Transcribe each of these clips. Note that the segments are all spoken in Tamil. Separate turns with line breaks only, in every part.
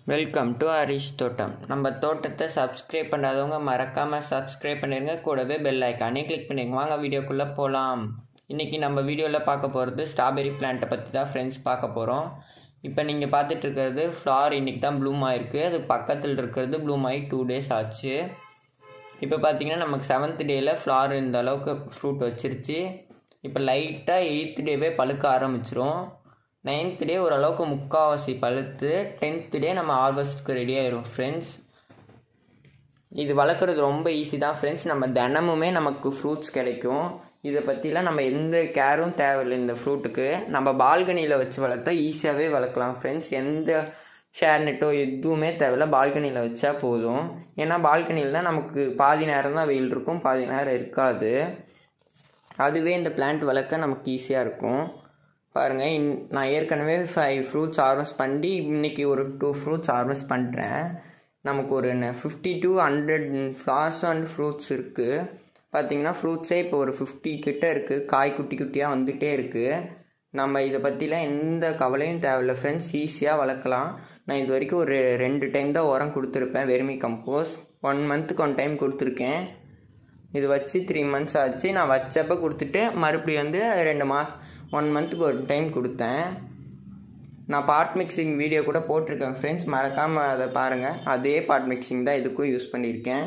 வெல்கம் டு ஹரிஷ் தோட்டம் நம்ம தோட்டத்தை சப்ஸ்கிரைப் பண்ணாதவங்க மறக்காமல் சப்ஸ்கிரைப் பண்ணிடுங்க கூடவே பெல் ஐக்கானே கிளிக் பண்ணிடுங்க வாங்க வீடியோக்குள்ளே போகலாம் இன்றைக்கி நம்ம வீடியோவில் பார்க்க போகிறது ஸ்ட்ராபெரி பிளான்ட்டை பற்றி தான் ஃப்ரெண்ட்ஸ் பார்க்க போகிறோம் இப்போ நீங்கள் பார்த்துட்டு இருக்கிறது ஃப்ளார் இன்றைக்கி தான் ப்ளூம் ஆயிருக்கு அது பக்கத்தில் இருக்கிறது ப்ளூம் ஆகி டூ டேஸ் ஆச்சு இப்போ பார்த்தீங்கன்னா நமக்கு செவன்த் டேயில் ஃப்ளார் இந்த அளவுக்கு ஃப்ரூட் வச்சிருச்சு இப்போ லைட்டாக எயித்து டேவே பழுக்க ஆரம்பிச்சிரும் நைன்த் டே ஓரளவுக்கு முக்கால்வாசி பழுத்து டென்த் டே நம்ம ஹார்வெஸ்ட்க்கு ரெடி ஆயிரும் ஃப்ரெண்ட்ஸ் இது வளர்க்குறது ரொம்ப ஈஸி தான் ஃப்ரெண்ட்ஸ் நம்ம தினமுமே நமக்கு ஃப்ரூட்ஸ் கிடைக்கும் இதை பற்றிலாம் நம்ம எந்த கேரும் தேவையில்லை இந்த ஃப்ரூட்டுக்கு நம்ம பால்கனியில் வச்சு வளர்த்தா ஈஸியாகவே வளர்க்கலாம் ஃப்ரெண்ட்ஸ் எந்த ஷேர் நெட்டோ எதுவுமே தேவையில்ல பால்கனியில் வச்சா போதும் ஏன்னா பால்கனியில் தான் நமக்கு பாதி நேரம் தான் வெயில் இருக்கும் பாதி நேரம் இருக்காது அதுவே இந்த பிளான்ட் வளர்க்க நமக்கு ஈஸியாக இருக்கும் பாருங்கள் இன் நான் ஏற்கனவே ஃபைவ் ஃப்ரூட்ஸ் ஹார்வெஸ்ட் பண்ணி இன்றைக்கி ஒரு டூ ஃப்ரூட்ஸ் ஹார்வெஸ்ட் பண்ணுறேன் நமக்கு ஒரு fifty to hundred flowers and fruits இருக்குது பார்த்தீங்கன்னா ஃப்ரூட்ஸே இப்போ ஒரு ஃபிஃப்டி கிட்ட இருக்குது காய் குட்டி குட்டியாக வந்துகிட்டே இருக்குது நம்ம இதை பற்றிலாம் எந்த கவலையும் தேவையில்ல ஃப்ரெண்ட்ஸ் ஈஸியாக வளர்க்கலாம் நான் இது வரைக்கும் ஒரு ரெண்டு டைம் தான் உரம் கொடுத்துருப்பேன் வெறுமி கம்போஸ் ஒன் மந்த்துக்கு ஒன் டைம் கொடுத்துருக்கேன் இது வச்சு த்ரீ மந்த்ஸ் ஆச்சு நான் வச்சப்போ கொடுத்துட்டு மறுபடியும் வந்து ரெண்டு மா ஒன் மந்த்துக்கு ஒரு டைம் கொடுத்தேன் நான் பாட் மிக்சிங் வீடியோ கூட போட்டிருக்கேன் ஃப்ரெண்ட்ஸ் மறக்காமல் அதை பாருங்கள் அதே பாட் மிக்சிங் தான் இதுக்கும் யூஸ் பண்ணியிருக்கேன்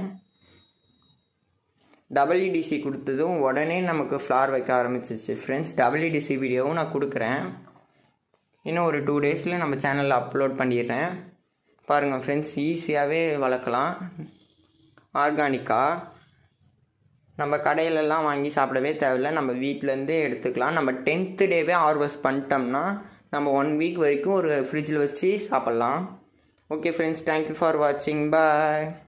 டபிள்யூடிசி கொடுத்ததும் உடனே நமக்கு ஃப்ளார் வைக்க ஆரம்பிச்சிச்சு ஃப்ரெண்ட்ஸ் டபிள்யூடிசி வீடியோவும் நான் கொடுக்குறேன் இன்னும் ஒரு டூ டேஸில் நம்ம சேனலில் அப்லோட் பண்ணிடுறேன் பாருங்கள் ஃப்ரெண்ட்ஸ் ஈஸியாகவே வளர்க்கலாம் ஆர்கானிக்காக நம்ம கடையிலலாம் வாங்கி சாப்பிடவே தேவையில்ல நம்ம வீட்டிலேருந்தே எடுத்துக்கலாம் நம்ம டென்த்து டேவே ஹார்வெஸ்ட் பண்ணிட்டோம்னா நம்ம ஒன் வீக் வரைக்கும் ஒரு ஃப்ரிட்ஜில் வச்சு சாப்பிட்லாம் ஓகே ஃப்ரெண்ட்ஸ் தேங்க்யூ ஃபார் வாட்சிங் பாய்